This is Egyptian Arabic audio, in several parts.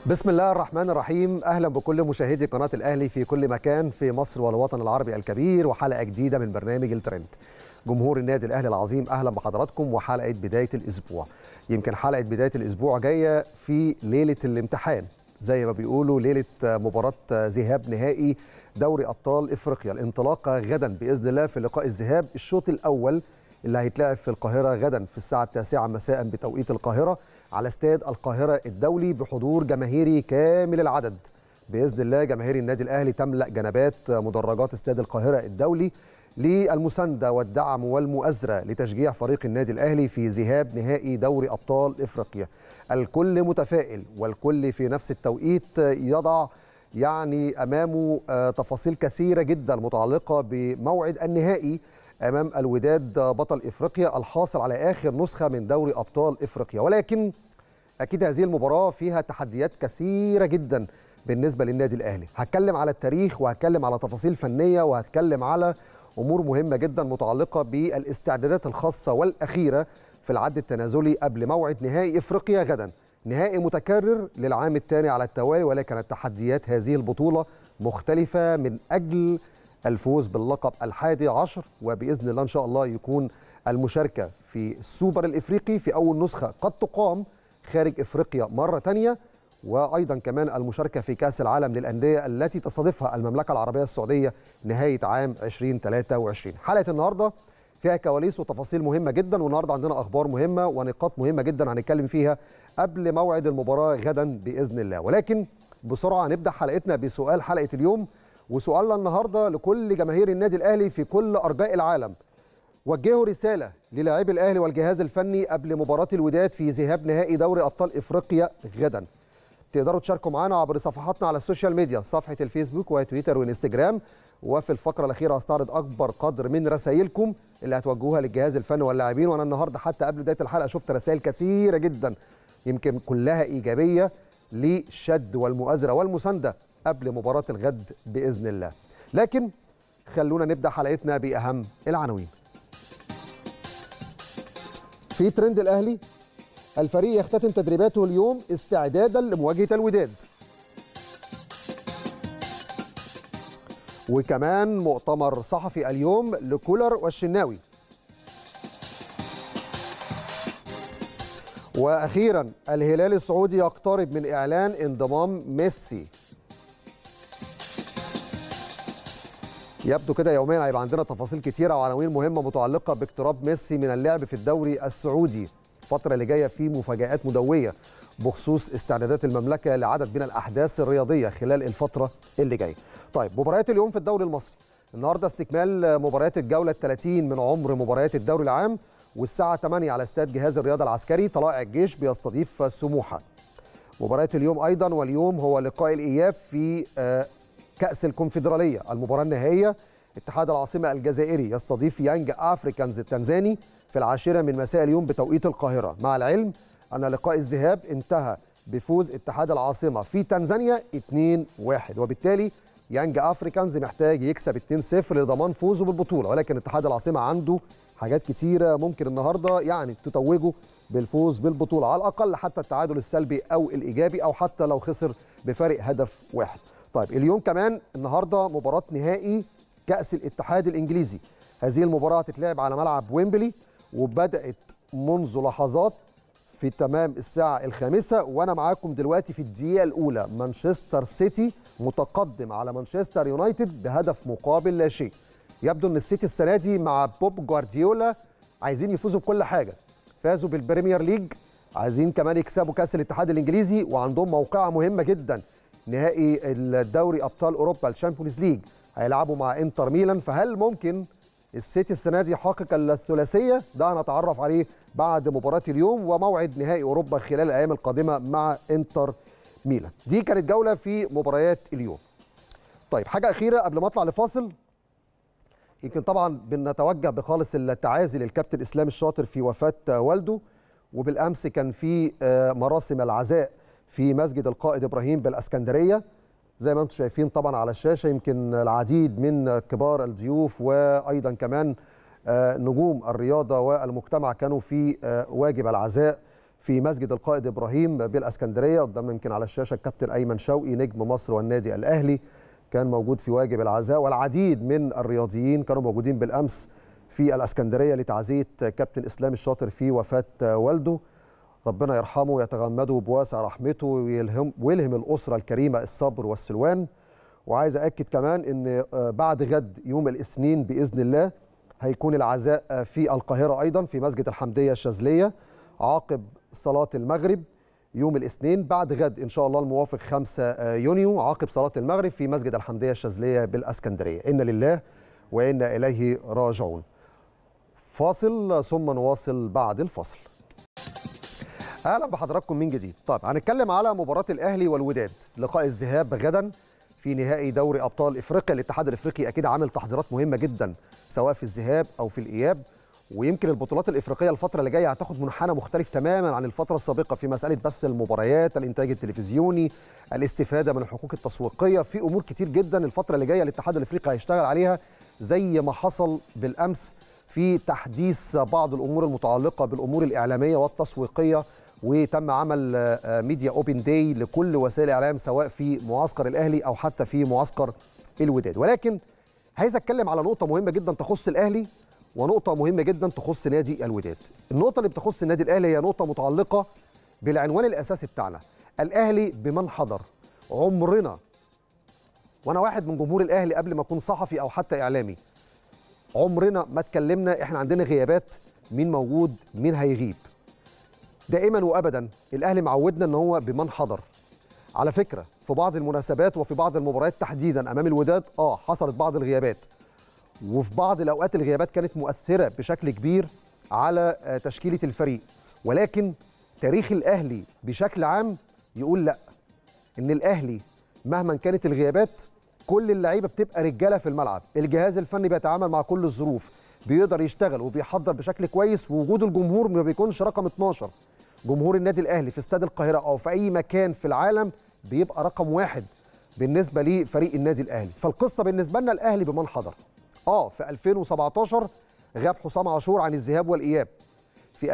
بسم الله الرحمن الرحيم اهلا بكل مشاهدي قناه الاهلي في كل مكان في مصر والوطن العربي الكبير وحلقه جديده من برنامج الترند جمهور النادي الاهلي العظيم اهلا بحضراتكم وحلقه بدايه الاسبوع يمكن حلقه بدايه الاسبوع جايه في ليله الامتحان زي ما بيقولوا ليله مباراه ذهاب نهائي دوري ابطال افريقيا الانطلاقه غدا باذن الله في لقاء الذهاب الشوط الاول اللي هيتلعب في القاهره غدا في الساعه التاسعه مساء بتوقيت القاهره على استاد القاهره الدولي بحضور جماهيري كامل العدد باذن الله جماهير النادي الاهلي تملا جنبات مدرجات استاد القاهره الدولي للمسانده والدعم والمؤازره لتشجيع فريق النادي الاهلي في ذهاب نهائي دوري ابطال افريقيا الكل متفائل والكل في نفس التوقيت يضع يعني امامه تفاصيل كثيره جدا متعلقه بموعد النهائي امام الوداد بطل افريقيا الحاصل على اخر نسخه من دوري ابطال افريقيا ولكن اكيد هذه المباراه فيها تحديات كثيره جدا بالنسبه للنادي الاهلي هتكلم على التاريخ وهتكلم على تفاصيل فنيه وهتكلم على امور مهمه جدا متعلقه بالاستعدادات الخاصه والاخيره في العد التنازلي قبل موعد نهائي افريقيا غدا نهائي متكرر للعام الثاني على التوالي ولكن التحديات هذه البطوله مختلفه من اجل الفوز باللقب الحادي عشر وباذن الله ان شاء الله يكون المشاركه في السوبر الافريقي في اول نسخه قد تقام خارج افريقيا مره ثانيه وايضا كمان المشاركه في كاس العالم للانديه التي تستضيفها المملكه العربيه السعوديه نهايه عام 2023 حلقه النهارده فيها كواليس وتفاصيل مهمه جدا والنهارده عندنا اخبار مهمه ونقاط مهمه جدا هنتكلم فيها قبل موعد المباراه غدا باذن الله ولكن بسرعه نبدا حلقتنا بسؤال حلقه اليوم وسؤالنا النهارده لكل جماهير النادي الاهلي في كل ارجاء العالم وجهوا رساله للاعبي الاهلي والجهاز الفني قبل مباراه الوداد في ذهاب نهائي دوري ابطال افريقيا غدا تقدروا تشاركوا معنا عبر صفحاتنا على السوشيال ميديا صفحه الفيسبوك وتويتر وانستجرام وفي الفقره الاخيره هستعرض اكبر قدر من رسائلكم اللي هتوجهوها للجهاز الفني واللاعبين وانا النهارده حتى قبل بدايه الحلقه شفت رسائل كثيره جدا يمكن كلها ايجابيه للشد والمؤازره والمسانده قبل مباراة الغد بإذن الله لكن خلونا نبدأ حلقتنا بأهم العناوين في ترند الأهلي الفريق يختتم تدريباته اليوم استعدادا لمواجهة الوداد وكمان مؤتمر صحفي اليوم لكولر والشناوي واخيرا الهلال السعودي يقترب من اعلان انضمام ميسي يبدو كده يوميا هيبقى عندنا تفاصيل كتيره وعناوين مهمه متعلقه باقتراب ميسي من اللعب في الدوري السعودي الفتره اللي جايه في مفاجات مدويه بخصوص استعدادات المملكه لعدد من الاحداث الرياضيه خلال الفتره اللي جايه طيب مباريات اليوم في الدوري المصري النهارده استكمال مباريات الجوله ال30 من عمر مباريات الدوري العام والساعه 8 على استاد جهاز الرياضه العسكري طلائع الجيش بيستضيف سموحه مباريات اليوم ايضا واليوم هو لقاء الاياب في كأس الكونفدرالية المباراة النهائية اتحاد العاصمة الجزائري يستضيف يانج أفريكانز التنزاني في العاشرة من مساء اليوم بتوقيت القاهرة مع العلم أن لقاء الذهاب انتهى بفوز اتحاد العاصمة في تنزانيا 2-1 وبالتالي يانج أفريكانز محتاج يكسب 2-0 لضمان فوزه بالبطولة ولكن اتحاد العاصمة عنده حاجات كتيرة ممكن النهاردة يعني تتوجه بالفوز بالبطولة على الأقل حتى التعادل السلبي أو الإيجابي أو حتى لو خسر بفارق هدف واحد طيب اليوم كمان النهارده مباراه نهائي كاس الاتحاد الانجليزي هذه المباراه هتتلعب على ملعب ويمبلي وبدات منذ لحظات في تمام الساعه الخامسه وانا معاكم دلوقتي في الدقيقه الاولى مانشستر سيتي متقدم على مانشستر يونايتد بهدف مقابل لا شيء يبدو ان السيتي السنه دي مع بوب جوارديولا عايزين يفوزوا بكل حاجه فازوا بالبريمير ليج عايزين كمان يكسبوا كاس الاتحاد الانجليزي وعندهم موقعه مهمه جدا نهائي الدوري ابطال اوروبا الشامبيونز ليج هيلعبوا مع انتر ميلان فهل ممكن السيتي السنه دي يحقق الثلاثيه ده هنتعرف عليه بعد مباراه اليوم وموعد نهائي اوروبا خلال الايام القادمه مع انتر ميلان دي كانت جوله في مباريات اليوم طيب حاجه اخيره قبل ما اطلع لفاصل يمكن طبعا بنتوجه بخالص التعازي للكابتن اسلام الشاطر في وفاه والده وبالامس كان في مراسم العزاء في مسجد القائد ابراهيم بالاسكندريه زي ما انتم شايفين طبعا على الشاشه يمكن العديد من كبار الضيوف وايضا كمان نجوم الرياضه والمجتمع كانوا في واجب العزاء في مسجد القائد ابراهيم بالاسكندريه قدام يمكن على الشاشه الكابتن ايمن شوقي نجم مصر والنادي الاهلي كان موجود في واجب العزاء والعديد من الرياضيين كانوا موجودين بالامس في الاسكندريه لتعزيه كابتن اسلام الشاطر في وفاه والده ربنا يرحمه ويتغمده بواسع رحمته ويلهم ويلهم الاسره الكريمه الصبر والسلوان وعايز اكد كمان ان بعد غد يوم الاثنين باذن الله هيكون العزاء في القاهره ايضا في مسجد الحمديه الشاذليه عقب صلاه المغرب يوم الاثنين بعد غد ان شاء الله الموافق 5 يونيو عقب صلاه المغرب في مسجد الحمديه الشاذليه بالاسكندريه ان لله وانا اليه راجعون فاصل ثم نواصل بعد الفصل اهلا بحضراتكم من جديد طيب هنتكلم على مباراه الاهلي والوداد لقاء الذهاب غدا في نهائي دوري ابطال افريقيا الاتحاد الافريقي اكيد عامل تحضيرات مهمه جدا سواء في الذهاب او في الاياب ويمكن البطولات الافريقيه الفتره اللي جايه هتاخد منحنى مختلف تماما عن الفتره السابقه في مساله بث المباريات الانتاج التلفزيوني الاستفاده من الحقوق التسويقيه في امور كتير جدا الفتره اللي جايه الاتحاد الافريقي هيشتغل عليها زي ما حصل بالامس في تحديث بعض الامور المتعلقه بالامور الاعلاميه والتسويقيه وتم عمل ميديا اوبن داي لكل وسائل الاعلام سواء في معسكر الاهلي او حتى في معسكر الوداد ولكن عايز اتكلم على نقطه مهمه جدا تخص الاهلي ونقطه مهمه جدا تخص نادي الوداد النقطه اللي بتخص النادي الاهلي هي نقطه متعلقه بالعنوان الاساسي بتاعنا الاهلي بمن حضر عمرنا وانا واحد من جمهور الاهلي قبل ما اكون صحفي او حتى اعلامي عمرنا ما اتكلمنا احنا عندنا غيابات مين موجود مين هيغيب دائما وابدا الاهلي معودنا ان هو بمن حضر على فكره في بعض المناسبات وفي بعض المباريات تحديدا امام الوداد اه حصلت بعض الغيابات وفي بعض الاوقات الغيابات كانت مؤثره بشكل كبير على تشكيله الفريق ولكن تاريخ الاهلي بشكل عام يقول لا ان الاهلي مهما كانت الغيابات كل اللعيبه بتبقى رجاله في الملعب الجهاز الفني بيتعامل مع كل الظروف بيقدر يشتغل وبيحضر بشكل كويس ووجود الجمهور ما بيكونش رقم 12 جمهور النادي الاهلي في استاد القاهره او في اي مكان في العالم بيبقى رقم واحد بالنسبه لفريق النادي الاهلي فالقصه بالنسبه لنا الاهلي بمن حضر اه في 2017 غاب حسام عاشور عن الذهاب والاياب في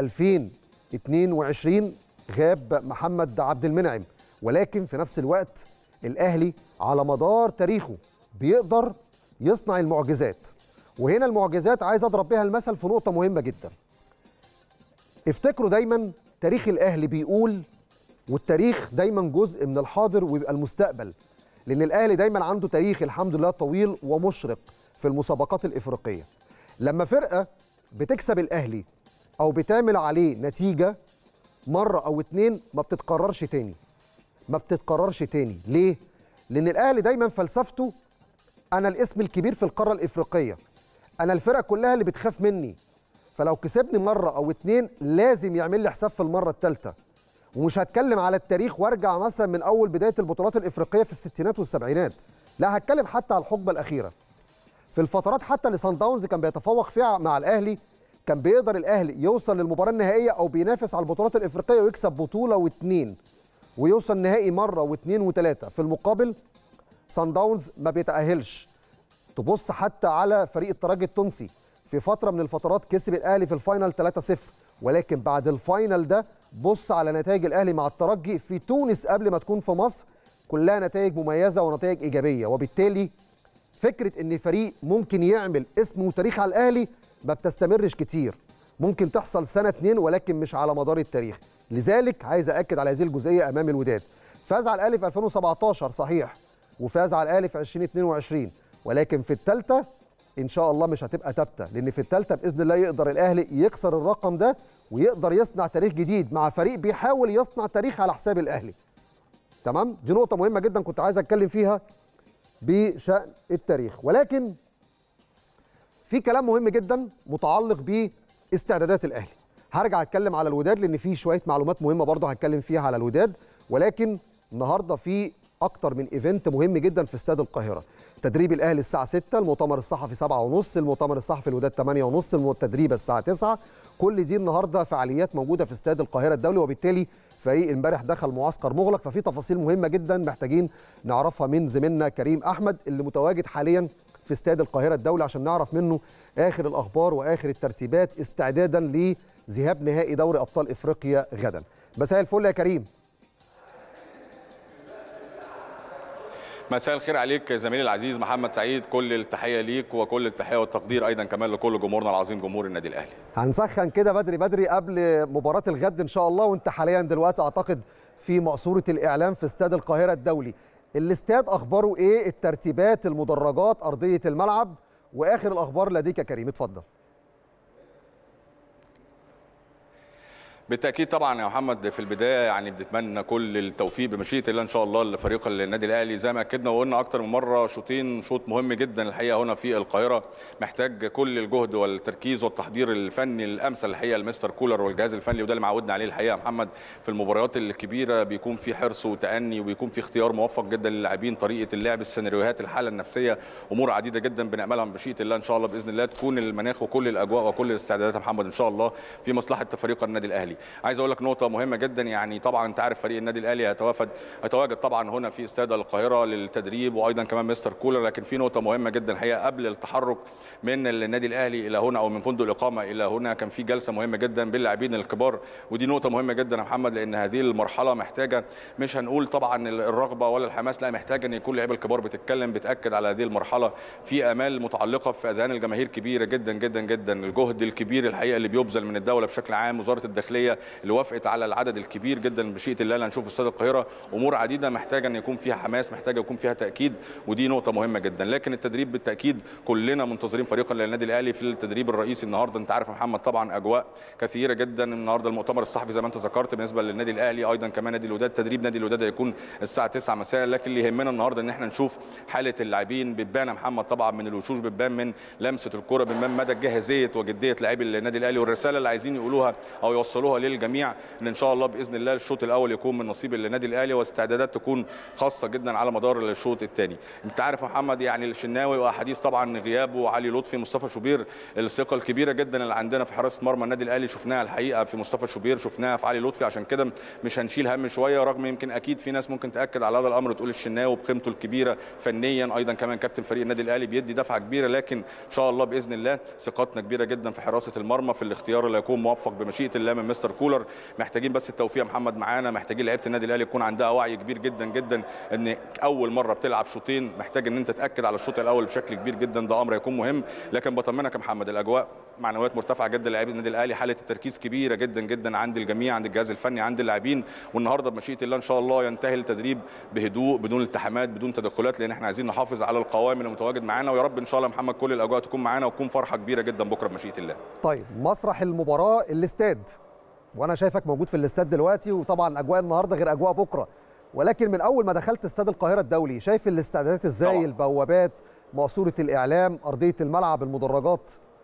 2022 غاب محمد عبد المنعم ولكن في نفس الوقت الاهلي على مدار تاريخه بيقدر يصنع المعجزات وهنا المعجزات عايز اضرب بها المثل في نقطه مهمه جدا افتكروا دايما تاريخ الاهلي بيقول والتاريخ دايما جزء من الحاضر ويبقى المستقبل لان الاهلي دايما عنده تاريخ الحمد لله طويل ومشرق في المسابقات الافريقيه لما فرقه بتكسب الاهلي او بتعمل عليه نتيجه مره او اتنين ما بتتكررش تاني ما بتتكررش تاني ليه لان الاهلي دايما فلسفته انا الاسم الكبير في القاره الافريقيه انا الفرقه كلها اللي بتخاف مني فلو كسبني مره او اتنين لازم يعمل لي حساب في المره الثالثه ومش هتكلم على التاريخ وارجع مثلا من اول بدايه البطولات الافريقيه في الستينات والسبعينات لا هتكلم حتى على الحقبه الاخيره في الفترات حتى اللي سان داونز كان بيتفوق فيها مع الاهلي كان بيقدر الاهلي يوصل للمباراه النهائيه او بينافس على البطولات الافريقيه ويكسب بطوله واثنين ويوصل نهائي مره واثنين وثلاثه في المقابل سان داونز ما بيتاهلش تبص حتى على فريق الترجي التونسي في فتره من الفترات كسب الاهلي في الفاينل 3-0 ولكن بعد الفاينل ده بص على نتائج الاهلي مع الترجي في تونس قبل ما تكون في مصر كلها نتائج مميزه ونتائج ايجابيه وبالتالي فكره ان فريق ممكن يعمل اسم وتاريخ على الاهلي ما بتستمرش كتير ممكن تحصل سنه اتنين ولكن مش على مدار التاريخ لذلك عايز اكد على هذه الجزئيه امام الوداد فاز على الاهلي في 2017 صحيح وفاز على الاهلي في 2022 ولكن في الثالثه ان شاء الله مش هتبقى ثابته لان في الثالثه باذن الله يقدر الاهلي يكسر الرقم ده ويقدر يصنع تاريخ جديد مع فريق بيحاول يصنع تاريخ على حساب الاهلي تمام دي نقطه مهمه جدا كنت عايز اتكلم فيها بشان التاريخ ولكن في كلام مهم جدا متعلق باستعدادات الاهلي هرجع اتكلم على الوداد لان في شويه معلومات مهمه برضه هتكلم فيها على الوداد ولكن النهارده في اكتر من ايفنت مهم جدا في استاد القاهره تدريب الاهلي الساعه 6 المؤتمر الصحفي 7:30 المؤتمر الصحفي الوداد 8:30 التدريب الساعه 9 كل دي النهارده فعاليات موجوده في استاد القاهره الدولي وبالتالي فريق امبارح دخل معسكر مغلق ففي تفاصيل مهمه جدا محتاجين نعرفها من زميلنا كريم احمد اللي متواجد حاليا في استاد القاهره الدولي عشان نعرف منه اخر الاخبار واخر الترتيبات استعدادا ذهاب نهائي دوري ابطال افريقيا غدا مساء الفل يا كريم مساء الخير عليك زميلي العزيز محمد سعيد كل التحيه ليك وكل التحيه والتقدير ايضا كمان لكل جمهورنا العظيم جمهور النادي الاهلي هنسخن كده بدري بدري قبل مباراه الغد ان شاء الله وانت حاليا دلوقتي اعتقد في مقصوره الاعلام في استاد القاهره الدولي الاستاد اخباره ايه الترتيبات المدرجات ارضيه الملعب واخر الاخبار لديك يا كريم اتفضل بالتاكيد طبعا يا محمد في البدايه يعني بنتمنى كل التوفيق بمشيئه الله ان شاء الله لفريق النادي الاهلي زي ما اكدنا وقلنا اكتر من مره شوطين شوط مهم جدا الحقيقه هنا في القاهره محتاج كل الجهد والتركيز والتحضير الفني الامثل الحقيقه لمستر كولر والجهاز الفني وده اللي معودنا عليه الحقيقه يا محمد في المباريات الكبيره بيكون في حرص وتاني وبيكون في اختيار موفق جدا للاعبين طريقه اللعب السيناريوهات الحاله النفسيه امور عديده جدا بناملها بمشيئه الله ان شاء الله باذن الله تكون المناخ وكل الاجواء وكل الاستعدادات يا محمد ان شاء الله في مصلحه فريق النادي الاهلي عايز اقول لك نقطه مهمه جدا يعني طبعا انت عارف فريق النادي الاهلي هيتوافد هيتواجد طبعا هنا في استاد القاهره للتدريب وايضا كمان مستر كولر لكن في نقطه مهمه جدا الحقيقه قبل التحرك من النادي الاهلي الى هنا او من فندق الاقامه الى هنا كان في جلسه مهمه جدا باللاعبين الكبار ودي نقطه مهمه جدا يا محمد لان هذه المرحله محتاجه مش هنقول طبعا الرغبه ولا الحماس لا محتاجه ان يكون اللعيبه الكبار بتتكلم بتاكد على هذه المرحله في امال متعلقه في اذهان الجماهير كبيره جدا جدا جدا الجهد الكبير الحقيقه اللي بيبذل من الدوله بشكل عام وزاره الداخليه اللي وافقت على العدد الكبير جدا بشيئه الله اللي هنشوف في استاد القاهره امور عديده محتاجه ان يكون فيها حماس محتاجه يكون فيها تاكيد ودي نقطه مهمه جدا لكن التدريب بالتاكيد كلنا منتظرين فريقا للنادي الاهلي في التدريب الرئيسي النهارده انت عارف يا محمد طبعا اجواء كثيره جدا النهارده المؤتمر الصحفي زي ما انت ذكرت بالنسبه للنادي الاهلي ايضا كمان نادي الوداد تدريب نادي الوداد هيكون الساعه 9 مساء لكن اللي يهمنا النهارده ان احنا نشوف حاله اللاعبين بتبان يا محمد طبعا من الوشوش بتبان من لمسه الكره بتبان مدى جاهزيه وجديه لاعبي النادي الاهلي والرساله اللي عايزين يقولوها او يوصلوها للجميع ان ان شاء الله باذن الله الشوط الاول يكون من نصيب النادي الاهلي واستعدادات تكون خاصه جدا على مدار الشوط الثاني انت عارف محمد يعني الشناوي واحاديث طبعا غيابه علي لطفي مصطفى شوبير الثقه الكبيره جدا اللي عندنا في حراسه مرمى النادي الاهلي شفناها الحقيقه في مصطفى شوبير شفناها في علي لطفي عشان كده مش هنشيل هم شويه رغم يمكن اكيد في ناس ممكن تاكد على هذا الامر وتقول الشناوي بقيمته الكبيره فنيا ايضا كمان كابتن فريق النادي الاهلي بيدي دفعه كبيره لكن ان شاء الله باذن الله ثقتنا كبيره جدا في حراسه المرمى في الاختيار اللي هيكون موفق بمشيئه الله من مستر كولر محتاجين بس التوفيق يا محمد معانا محتاجين لعيبه النادي الاهلي يكون عندها وعي كبير جدا جدا ان اول مره بتلعب شوطين محتاج ان انت تاكد على الشوط الاول بشكل كبير جدا ده امر هيكون مهم لكن بطمنك يا محمد الاجواء معنويات مرتفعه جدا للاعبين النادي الاهلي حاله التركيز كبيره جدا جدا عند الجميع عند الجهاز الفني عند اللاعبين والنهارده بمشيئه الله ان شاء الله ينتهي التدريب بهدوء بدون التحامات بدون تدخلات لان احنا عايزين نحافظ على القوام اللي متواجد معانا ويا رب ان شاء الله محمد كل الاجواء تكون معانا وتكون فرحه كبيره جدا بكره بمشيئه الله طيب مسرح المباراه الاستاد وانا شايفك موجود في الاستاد دلوقتي وطبعا اجواء النهارده غير اجواء بكره ولكن من اول ما دخلت استاد القاهره الدولي شايف الاستعدادات ازاي طبعا. البوابات ماسوره الاعلام ارضيه الملعب المدرجات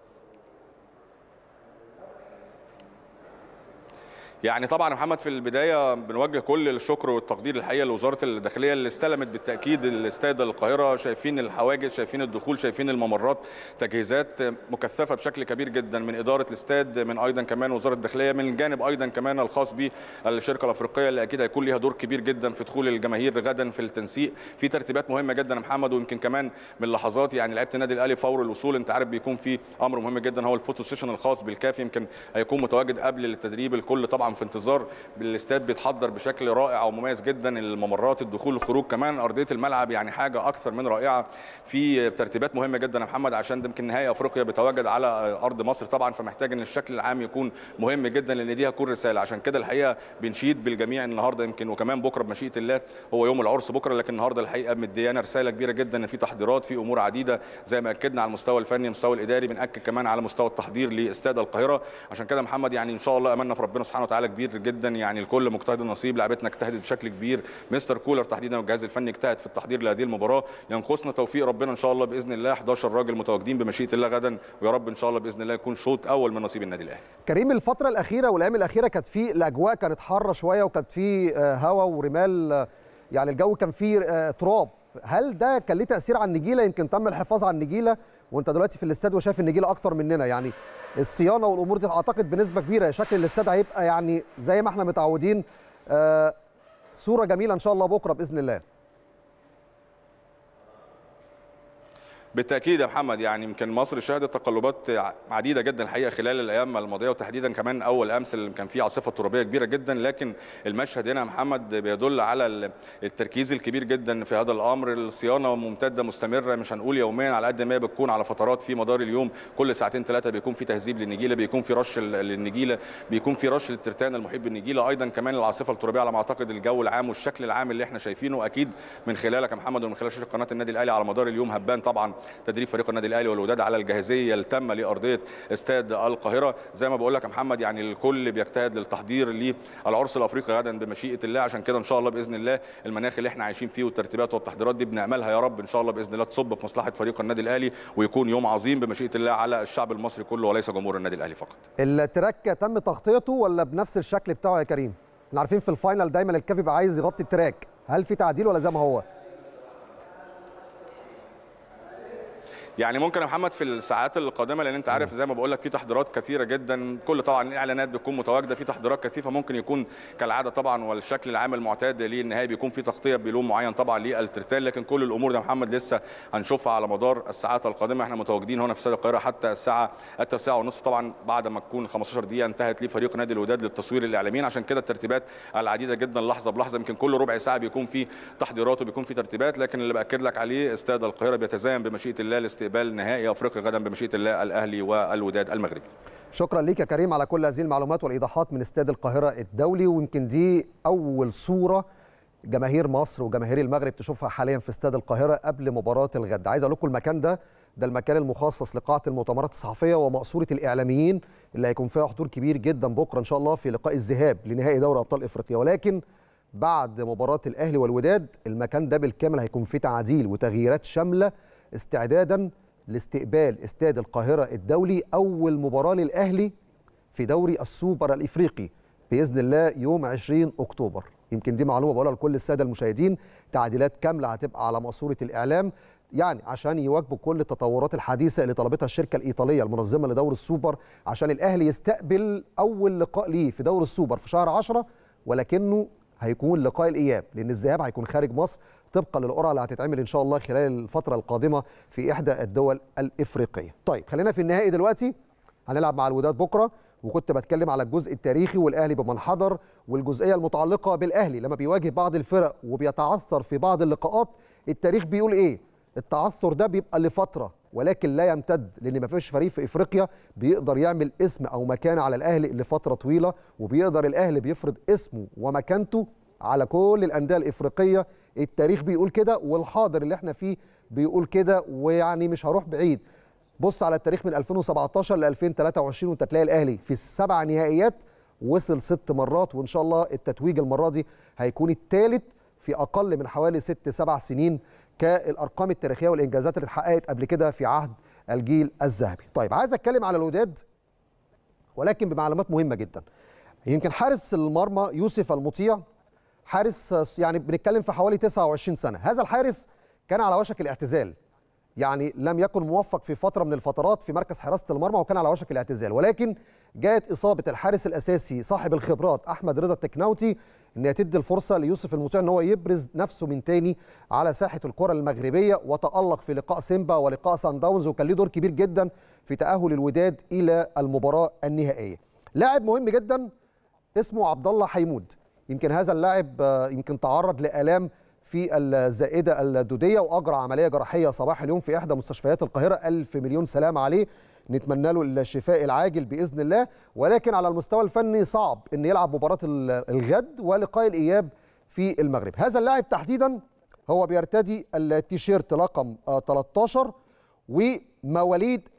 يعني طبعا يا محمد في البدايه بنوجه كل الشكر والتقدير الحقيقه لوزاره الداخليه اللي استلمت بالتاكيد الاستاد القاهره شايفين الحواجز شايفين الدخول شايفين الممرات تجهيزات مكثفه بشكل كبير جدا من اداره الاستاد من ايضا كمان وزاره الداخليه من الجانب ايضا كمان الخاص بالشركه الافريقيه اللي اكيد هيكون ليها دور كبير جدا في دخول الجماهير غدا في التنسيق في ترتيبات مهمه جدا يا محمد ويمكن كمان من لحظات يعني لعيبه النادي الاهلي فور الوصول انت عارف بيكون في امر مهم جدا هو الفوتو سيشن الخاص بالكاف يمكن هيكون متواجد قبل التدريب الكل طبعا في انتظار الاستاد بيتحضر بشكل رائع ومميز جدا الممرات الدخول الخروج كمان ارضيه الملعب يعني حاجه اكثر من رائعه في ترتيبات مهمه جدا يا محمد عشان ده يمكن نهائي افريقيا بيتواجد على ارض مصر طبعا فمحتاج ان الشكل العام يكون مهم جدا لان دي هتكون رساله عشان كده الحقيقه بنشيد بالجميع النهارده يمكن وكمان بكره بمشيئه الله هو يوم العرس بكره لكن النهارده الحقيقه مديانا رساله كبيره جدا ان في تحضيرات في امور عديده زي ما اكدنا على المستوى الفني المستوى الاداري بناكد كمان على مستوى التحضير لاستاد القاهره عشان كده محمد يعني ان شاء الله املنا في ربنا سبحانه وتعالى كبير جدا يعني الكل مجتهد النصيب لعبتنا اجتهدت بشكل كبير مستر كولر تحديدا والجهاز الفني اجتهد في التحضير لهذه المباراه ينقصنا توفيق ربنا ان شاء الله باذن الله 11 راجل متواجدين بمشيئه الله غدا ويا رب ان شاء الله باذن الله يكون شوط اول من نصيب النادي الاهلي كريم الفتره الاخيره والايام الاخيره كانت في الاجواء كانت حاره شويه وكانت في هواء ورمال يعني الجو كان فيه تراب هل ده كان ليه تاثير على النجيله يمكن تم الحفاظ على النجيله وانت دلوقتي في الاستاد وشايف النجيله اكتر مننا يعني الصيانه والامور دي اعتقد بنسبه كبيره شكل الاستاد هيبقى يعني زي ما احنا متعودين آه صوره جميله ان شاء الله بكره باذن الله بالتاكيد يا محمد يعني يمكن مصر شهدت تقلبات عديده جدا الحقيقه خلال الايام الماضيه وتحديدا كمان اول امس اللي كان فيه عاصفه ترابيه كبيره جدا لكن المشهد هنا يا محمد بيدل على التركيز الكبير جدا في هذا الامر الصيانه ممتده مستمره مش هنقول يوميا على قد ما هي بتكون على فترات في مدار اليوم كل ساعتين ثلاثه بيكون في تهذيب للنجيله بيكون في رش للنجيله بيكون في رش للترتان المحيط بالنجيله ايضا كمان العاصفه الترابيه على ما اعتقد الجو العام والشكل العام اللي احنا شايفينه اكيد من خلالك يا محمد ومن خلال شاشه قناه النادي الاهلي على مدار اليوم هبان طبعا تدريب فريق النادي الاهلي والوداد على الجاهزيه التامه لارضيه استاد القاهره زي ما بقول لك يا محمد يعني الكل بيجتهد للتحضير للعرس الافريقي غدا بمشيئه الله عشان كده ان شاء الله باذن الله المناخ اللي احنا عايشين فيه والترتيبات والتحضيرات دي بنعملها يا رب ان شاء الله باذن الله تصب في مصلحه فريق النادي الاهلي ويكون يوم عظيم بمشيئه الله على الشعب المصري كله وليس جمهور النادي الاهلي فقط التراك تم تغطيته ولا بنفس الشكل بتاعه يا كريم احنا عارفين في الفاينل دايما الكافي بيبقى عايز يغطي التراك هل في تعديل ولا زي ما هو يعني ممكن يا محمد في الساعات القادمه لان انت عارف زي ما بقول لك في تحضيرات كثيره جدا كل طبعا الاعلانات بتكون متواجده في تحضيرات كثيفه ممكن يكون كالعاده طبعا والشكل العام المعتاد للنهائي بيكون في تغطيه بلون معين طبعا للترتال لكن كل الامور ده محمد لسه هنشوفها على مدار الساعات القادمه احنا متواجدين هنا في استاد القاهره حتى الساعه التاسعه ونصف طبعا بعد ما تكون 15 دقيقه انتهت لفريق نادي الوداد للتصوير الاعلاميين عشان كده الترتيبات العديده جدا لحظه بلحظه يمكن كل ربع ساعه بيكون في تحضيرات وبيكون في ترتيبات لكن اللي باكد لك عليه استاد القاهره بيتزامن بمشيئه الله لاستقبال نهائي افريقيا غدا بمشيئه الله الاهلي والوداد المغربي شكرا ليك يا كريم على كل هذه المعلومات والايضاحات من استاد القاهره الدولي ويمكن دي اول صوره جماهير مصر وجماهير المغرب تشوفها حاليا في استاد القاهره قبل مباراه الغد عايز اقول لكم المكان ده ده المكان المخصص لقاعه المؤتمرات الصحفيه ومقصوره الاعلاميين اللي هيكون فيها حضور كبير جدا بكره ان شاء الله في لقاء الذهاب لنهائي دوري ابطال افريقيا ولكن بعد مباراه الاهلي والوداد المكان ده بالكامل هيكون فيه تعديل وتغييرات شامله استعدادا لاستقبال استاد القاهرة الدولي أول مباراة للأهلي في دوري السوبر الإفريقي بإذن الله يوم 20 أكتوبر يمكن دي معلومة بقولها لكل السادة المشاهدين تعديلات كاملة هتبقى على ماسورة الإعلام يعني عشان يواكبوا كل التطورات الحديثة اللي طلبتها الشركة الإيطالية المنظمة لدور السوبر عشان الأهلي يستقبل أول لقاء ليه في دور السوبر في شهر 10 ولكنه هيكون لقاء الإياب لأن الذهاب هيكون خارج مصر طبقا للقرعه اللي هتتعمل ان شاء الله خلال الفتره القادمه في احدى الدول الافريقيه. طيب خلينا في النهائي دلوقتي هنلعب مع الوداد بكره وكنت بتكلم على الجزء التاريخي والاهلي بمن حضر والجزئيه المتعلقه بالاهلي لما بيواجه بعض الفرق وبيتعثر في بعض اللقاءات التاريخ بيقول ايه؟ التعثر ده بيبقى لفتره ولكن لا يمتد لان ما فيش فريق في افريقيا بيقدر يعمل اسم او مكانه على الاهلي لفتره طويله وبيقدر الاهلي بيفرض اسمه ومكانته على كل الانديه الافريقيه التاريخ بيقول كده والحاضر اللي احنا فيه بيقول كده ويعني مش هروح بعيد بص على التاريخ من 2017 ل 2023 وانت تلاقي الاهلي في السبع نهائيات وصل ست مرات وان شاء الله التتويج المره دي هيكون الثالث في اقل من حوالي ست سبع سنين كالارقام التاريخيه والانجازات اللي اتحققت قبل كده في عهد الجيل الذهبي. طيب عايز اتكلم على الوداد ولكن بمعلومات مهمه جدا. يمكن حارس المرمى يوسف المطيع حارس يعني بنتكلم في حوالي 29 سنه هذا الحارس كان على وشك الاعتزال يعني لم يكن موفق في فتره من الفترات في مركز حراسه المرمى وكان على وشك الاعتزال ولكن جاءت اصابه الحارس الاساسي صاحب الخبرات احمد رضا التكناوتي ان هي تدي الفرصه ليوسف المطيع ان هو يبرز نفسه من تاني على ساحه الكره المغربيه وتالق في لقاء سيمبا ولقاء سان داونز وكان له دور كبير جدا في تاهل الوداد الى المباراه النهائيه لاعب مهم جدا اسمه عبد الله حيمود يمكن هذا اللاعب يمكن تعرض لآلام في الزائدة الدودية وأجرى عملية جراحية صباح اليوم في إحدى مستشفيات القاهرة ألف مليون سلام عليه نتمنى له الشفاء العاجل بإذن الله ولكن على المستوى الفني صعب أن يلعب مباراة الغد ولقاء الإياب في المغرب هذا اللاعب تحديدا هو بيرتدي التيشيرت رقم 13 ومواليد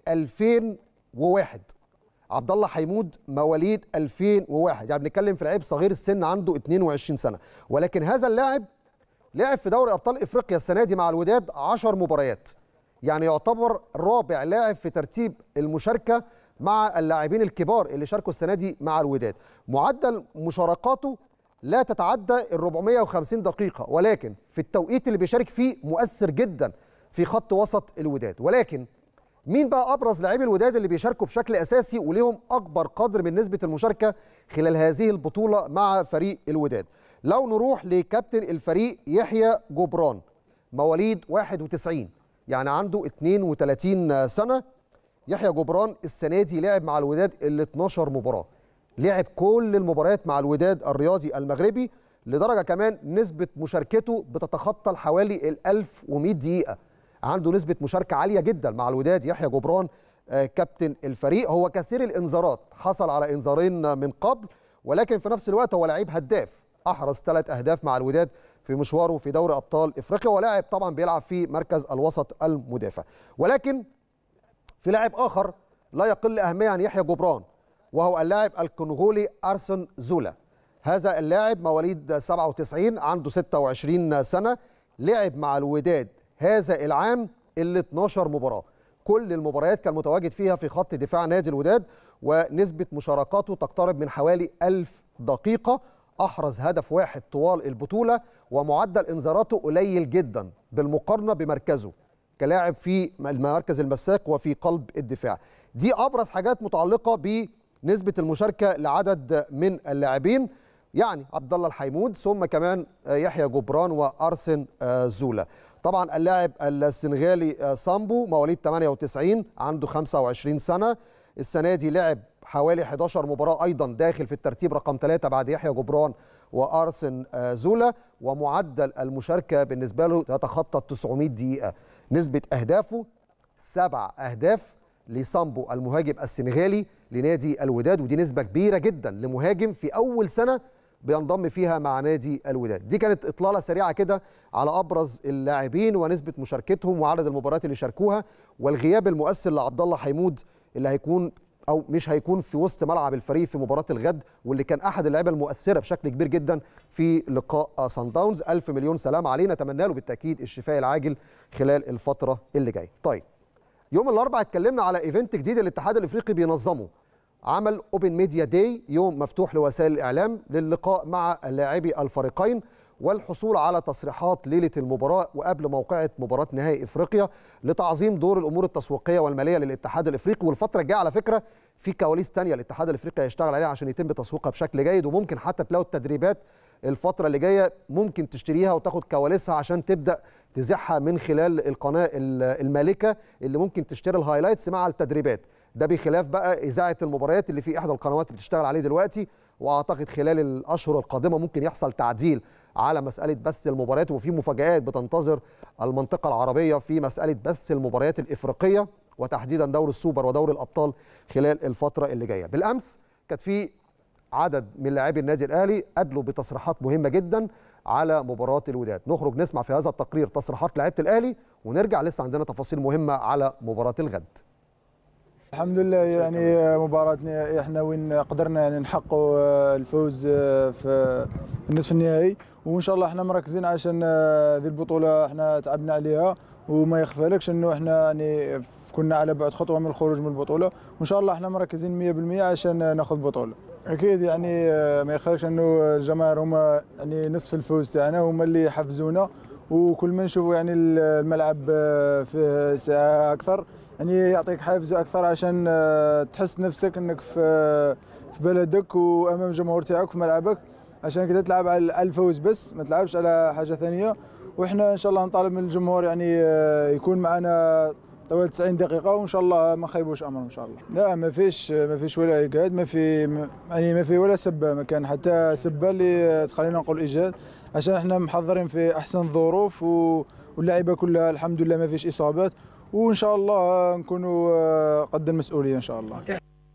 2001 عبد الله حيمود مواليد 2001 يعني بنتكلم في لعيب صغير السن عنده 22 سنه ولكن هذا اللاعب لعب في دوري ابطال افريقيا السنه دي مع الوداد 10 مباريات يعني يعتبر رابع لاعب في ترتيب المشاركه مع اللاعبين الكبار اللي شاركوا السنه دي مع الوداد معدل مشاركاته لا تتعدى ال 450 دقيقه ولكن في التوقيت اللي بيشارك فيه مؤثر جدا في خط وسط الوداد ولكن مين بقى ابرز لاعبي الوداد اللي بيشاركوا بشكل اساسي وليهم اكبر قدر من نسبه المشاركه خلال هذه البطوله مع فريق الوداد لو نروح لكابتن الفريق يحيى جبران مواليد 91 يعني عنده 32 سنه يحيى جبران السنه دي لعب مع الوداد ال 12 مباراه لعب كل المباريات مع الوداد الرياضي المغربي لدرجه كمان نسبه مشاركته بتتخطى حوالي ال 1100 دقيقه عنده نسبه مشاركه عاليه جدا مع الوداد يحيى جبران آه، كابتن الفريق هو كثير الانذارات حصل على انذارين من قبل ولكن في نفس الوقت هو لعيب هداف احرز ثلاث اهداف مع الوداد في مشواره في دوري ابطال افريقيا ولاعب طبعا بيلعب في مركز الوسط المدافع ولكن في لاعب اخر لا يقل اهميه عن يحيى جبران وهو اللاعب الكونغولي ارسن زولا هذا اللاعب مواليد 97 عنده 26 سنه لعب مع الوداد هذا العام ال 12 مباراه كل المباريات كان متواجد فيها في خط دفاع نادي الوداد ونسبه مشاركاته تقترب من حوالي 1000 دقيقه احرز هدف واحد طوال البطوله ومعدل انذاراته قليل جدا بالمقارنه بمركزه كلاعب في المركز المساك وفي قلب الدفاع دي ابرز حاجات متعلقه بنسبه المشاركه لعدد من اللاعبين يعني عبد الله الحيمود ثم كمان يحيى جبران وارسن زولا طبعا اللاعب السنغالي سامبو مواليد 98 عنده 25 سنه السنه دي لعب حوالي 11 مباراه ايضا داخل في الترتيب رقم 3 بعد يحيى جبران وارسن زولا ومعدل المشاركه بالنسبه له يتخطى 900 دقيقه نسبه اهدافه سبع اهداف لسامبو المهاجم السنغالي لنادي الوداد ودي نسبه كبيره جدا لمهاجم في اول سنه بينضم فيها مع نادي الوداد دي كانت اطلاله سريعه كده على ابرز اللاعبين ونسبه مشاركتهم وعدد المباريات اللي شاركوها والغياب المؤثر لعبد الله حيمود اللي هيكون او مش هيكون في وسط ملعب الفريق في مباراه الغد واللي كان احد اللعيبه المؤثره بشكل كبير جدا في لقاء سان داونز الف مليون سلام عليه نتمنى له بالتاكيد الشفاء العاجل خلال الفتره اللي جايه طيب يوم الاربعاء اتكلمنا على ايفنت جديد الاتحاد الافريقي بينظمه عمل اوبن ميديا داي يوم مفتوح لوسائل الاعلام للقاء مع لاعبي الفريقين والحصول على تصريحات ليله المباراه وقبل موقعه مباراه نهائي افريقيا لتعظيم دور الامور التسويقيه والماليه للاتحاد الافريقي والفتره الجايه على فكره في كواليس ثانيه الاتحاد الافريقي هيشتغل عليها عشان يتم تسويقها بشكل جيد وممكن حتى تلاقوا التدريبات الفتره اللي جايه ممكن تشتريها وتاخد كواليسها عشان تبدا تذيعها من خلال القناه المالكه اللي ممكن تشتري الهايلايتس مع التدريبات ده بخلاف بقى اذاعه المباريات اللي في احدى القنوات اللي بتشتغل عليه دلوقتي واعتقد خلال الاشهر القادمه ممكن يحصل تعديل على مساله بث المباريات وفي مفاجات بتنتظر المنطقه العربيه في مساله بث المباريات الافريقيه وتحديدا دور السوبر ودور الابطال خلال الفتره اللي جايه بالامس كانت في عدد من لاعبي النادي الاهلي ادلوا بتصريحات مهمه جدا على مباراه الوداد نخرج نسمع في هذا التقرير تصريحات لعيبه الاهلي ونرجع لسه عندنا تفاصيل مهمه على مباراه الغد الحمد لله يعني مباراتنا احنا وين قدرنا يعني نحققوا الفوز في النصف النهائي وان شاء الله احنا مركزين عشان هذه البطوله احنا تعبنا عليها وما يخفالكش انه احنا يعني كنا على بعد خطوه من الخروج من البطوله وان شاء الله احنا مركزين 100% عشان ناخذ بطوله اكيد يعني ما يخفالكش انه الجماهير هما يعني نصف الفوز تاعنا هما اللي حفزونا وكل ما نشوفوا يعني الملعب فيه ساعه اكثر يعني يعطيك حافز اكثر عشان تحس نفسك انك في في بلدك وامام الجمهور تاعك في ملعبك عشان كده تلعب على الفوز بس ما تلعبش على حاجه ثانيه واحنا ان شاء الله نطالب من الجمهور يعني يكون معنا طوال 90 دقيقة وإن شاء الله ما خيبوش أمر إن شاء الله. لا ما فيش ما فيش ولا إيجاد ما في يعني ما في ولا سبة ما كان حتى سبة اللي تخلينا نقول إيجاد عشان إحنا محضرين في أحسن الظروف واللعيبة كلها الحمد لله ما فيش إصابات وإن شاء الله نكونوا قد المسؤولية إن شاء الله.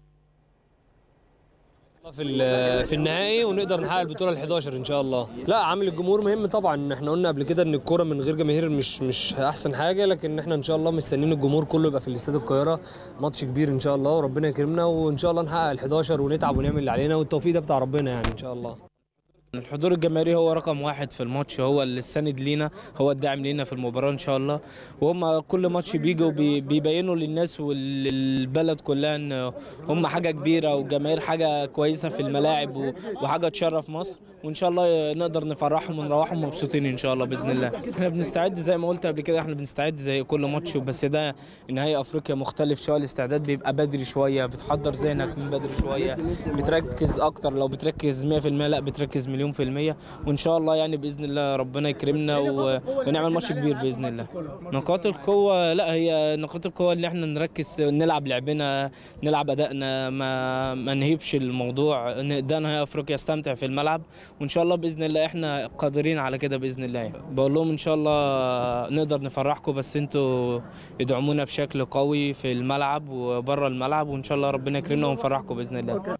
في في النهائي ونقدر نحقق البطوله ال 11 ان شاء الله لا عامل الجمهور مهم طبعا احنا قلنا قبل كده ان الكوره من غير جماهير مش مش احسن حاجه لكن احنا ان شاء الله مستنيين الجمهور كله يبقى في الاستاد القاهره ماتش كبير ان شاء الله وربنا يكرمنا وان شاء الله نحقق ال 11 ونتعب ونعمل اللي علينا والتوفيق ده بتاع ربنا يعني ان شاء الله الحضور الجماهيري هو رقم واحد في الماتش هو اللي السند لينا هو الداعم لينا في المباراه ان شاء الله وهم كل ماتش بيجوا بيبينوا للناس والبلد كلها ان هم حاجه كبيره والجماهير حاجه كويسه في الملاعب وحاجه تشرف مصر وان شاء الله نقدر نفرحهم ونروحهم مبسوطين ان شاء الله باذن الله احنا بنستعد زي ما قلت قبل كده احنا بنستعد زي كل ماتش بس ده نهائي افريقيا مختلف شويه الاستعداد بيبقى بدري شويه بتحضر ذهنك من بدري شويه بتركز اكتر لو بتركز 100% لا بتركز مليون مليون في المية وإن شاء الله يعني بإذن الله ربنا يكرمنا و... ونعمل ماتش كبير بإذن الله نقاط القوة لا هي نقاط القوة اللي احنا نركز نلعب لعبنا نلعب أدائنا ما ما نهيبش الموضوع ده نهائي أفريقيا استمتع في الملعب وإن شاء الله بإذن الله احنا قادرين على كده بإذن الله يعني. بقول لهم إن شاء الله نقدر نفرحكم بس انتوا ادعمونا بشكل قوي في الملعب وبره الملعب وإن شاء الله ربنا يكرمنا ونفرحكم بإذن الله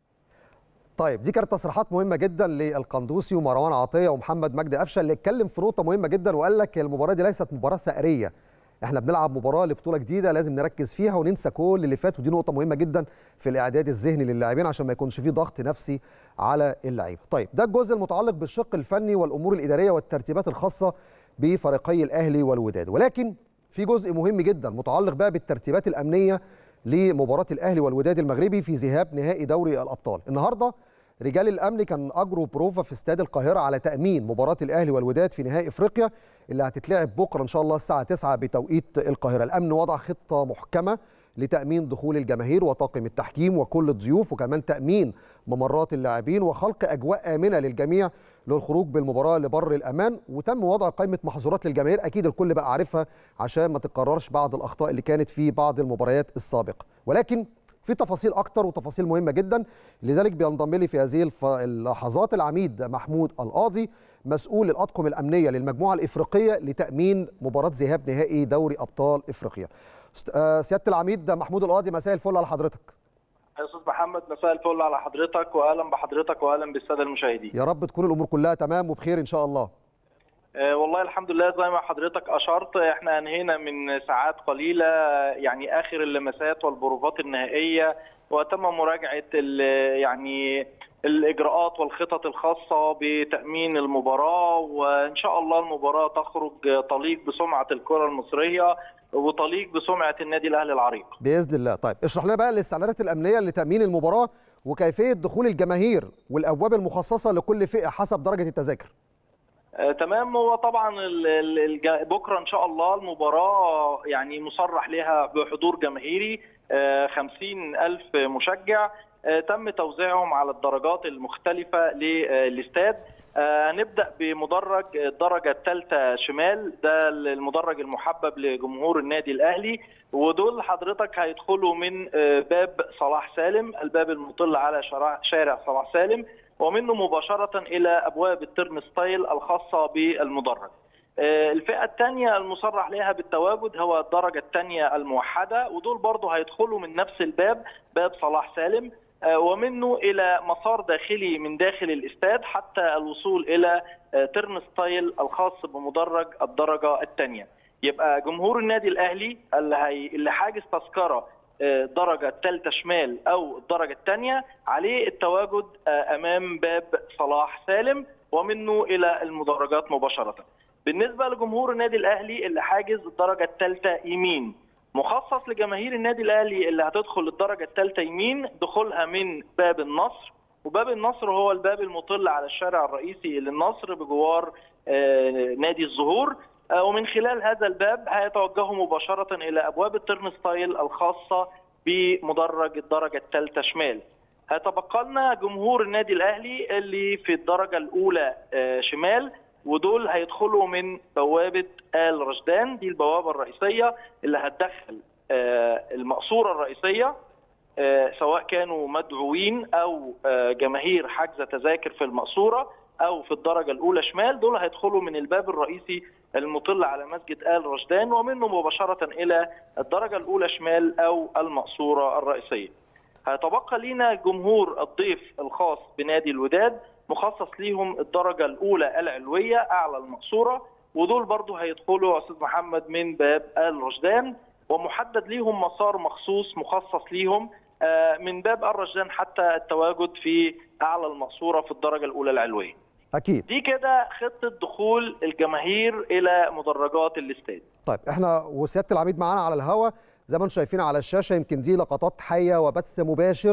طيب دي كانت تصريحات مهمه جدا للقندوسي ومروان عطيه ومحمد مجدي قفشه اللي اتكلم في نقطه مهمه جدا وقال لك المباراه دي ليست مباراه ثأريه احنا بنلعب مباراه لبطوله جديده لازم نركز فيها وننسى كل اللي فات ودي نقطه مهمه جدا في الاعداد الذهني للاعبين عشان ما يكونش فيه ضغط نفسي على اللعيبه طيب ده الجزء المتعلق بالشق الفني والامور الاداريه والترتيبات الخاصه بفريقي الاهلي والوداد ولكن في جزء مهم جدا متعلق بقى بالترتيبات الامنيه لمباراه الاهلي والوداد المغربي في ذهاب نهائي دوري الابطال النهارده رجال الامن كان اجروا بروفا في استاد القاهره على تامين مباراه الاهلي والوداد في نهائي افريقيا اللي هتتلعب بكره ان شاء الله الساعه 9 بتوقيت القاهره الامن وضع خطه محكمه لتامين دخول الجماهير وطاقم التحكيم وكل الضيوف وكمان تامين ممرات اللاعبين وخلق اجواء امنه للجميع للخروج بالمباراه لبر الامان وتم وضع قائمه محظورات للجماهير اكيد الكل بقى عارفها عشان ما تتكررش بعض الاخطاء اللي كانت في بعض المباريات السابقه ولكن في تفاصيل اكتر وتفاصيل مهمه جدا لذلك بينضم لي في هذه اللحظات العميد محمود القاضي مسؤول الاطقم الامنيه للمجموعه الافريقيه لتامين مباراه ذهاب نهائي دوري ابطال افريقيا سياده العميد محمود القاضي مساء الفل على حضرتك يا استاذ محمد مساء الفل على حضرتك واهلا بحضرتك واهلا بالساده المشاهدين يا رب تكون الامور كلها تمام وبخير ان شاء الله أه والله الحمد لله زي ما حضرتك اشرت احنا انهينا من ساعات قليله يعني اخر اللمسات والبروفات النهائيه وتم مراجعه يعني الاجراءات والخطط الخاصه بتامين المباراه وان شاء الله المباراه تخرج تليق بسمعه الكره المصريه وتليق بسمعه النادي الاهلي العريق. باذن الله، طيب اشرح لنا بقى الاستعدادات الامنيه لتامين المباراه وكيفيه دخول الجماهير والابواب المخصصه لكل فئه حسب درجه التذاكر. آه تمام هو طبعا ال ال بكره ان شاء الله المباراه يعني مصرح لها بحضور جماهيري آه خمسين ألف مشجع آه تم توزيعهم على الدرجات المختلفة للاستاد هنبدا بمدرج الدرجه الثالثه شمال ده المدرج المحبب لجمهور النادي الاهلي ودول حضرتك هيدخلوا من باب صلاح سالم الباب المطل على شارع صلاح سالم ومنه مباشره الى ابواب الترن ستايل الخاصه بالمدرج الفئة الثانية المصرح لها بالتواجد هو الدرجة الثانية الموحدة ودول برضه هيدخلوا من نفس الباب باب صلاح سالم ومنه الى مسار داخلي من داخل الاستاد حتى الوصول الى ترن ستايل الخاص بمدرج الدرجه الثانيه. يبقى جمهور النادي الاهلي اللي هي اللي حاجز تذكره الدرجه الثالثه شمال او الدرجه الثانيه عليه التواجد امام باب صلاح سالم ومنه الى المدرجات مباشره. بالنسبه لجمهور النادي الاهلي اللي حاجز الدرجه الثالثه يمين مخصص لجماهير النادي الاهلي اللي هتدخل الدرجه الثالثه يمين دخولها من باب النصر وباب النصر هو الباب المطل على الشارع الرئيسي للنصر بجوار نادي الزهور ومن خلال هذا الباب هيتوجهوا مباشره الى ابواب الترن ستايل الخاصه بمدرج الدرجه الثالثه شمال. هيتبقى لنا جمهور النادي الاهلي اللي في الدرجه الاولى شمال ودول هيدخلوا من بوابه ال رشدان دي البوابه الرئيسيه اللي هتدخل المقصوره الرئيسيه سواء كانوا مدعوين او جماهير حاجزه تذاكر في المقصوره او في الدرجه الاولى شمال دول هيدخلوا من الباب الرئيسي المطل على مسجد ال رشدان ومنه مباشره الى الدرجه الاولى شمال او المقصوره الرئيسيه. هيتبقى لينا جمهور الضيف الخاص بنادي الوداد مخصص ليهم الدرجه الاولى العلويه اعلى المقصوره ودول برضو هيدخلوا يا استاذ محمد من باب ال رشدان ومحدد ليهم مسار مخصوص مخصص ليهم من باب الرشدان حتى التواجد في اعلى المقصوره في الدرجه الاولى العلويه. اكيد دي كده خطه دخول الجماهير الى مدرجات الاستاد. طيب احنا وسياده العميد معانا على الهوا زي ما انتم شايفين على الشاشه يمكن دي لقطات حيه وبث مباشر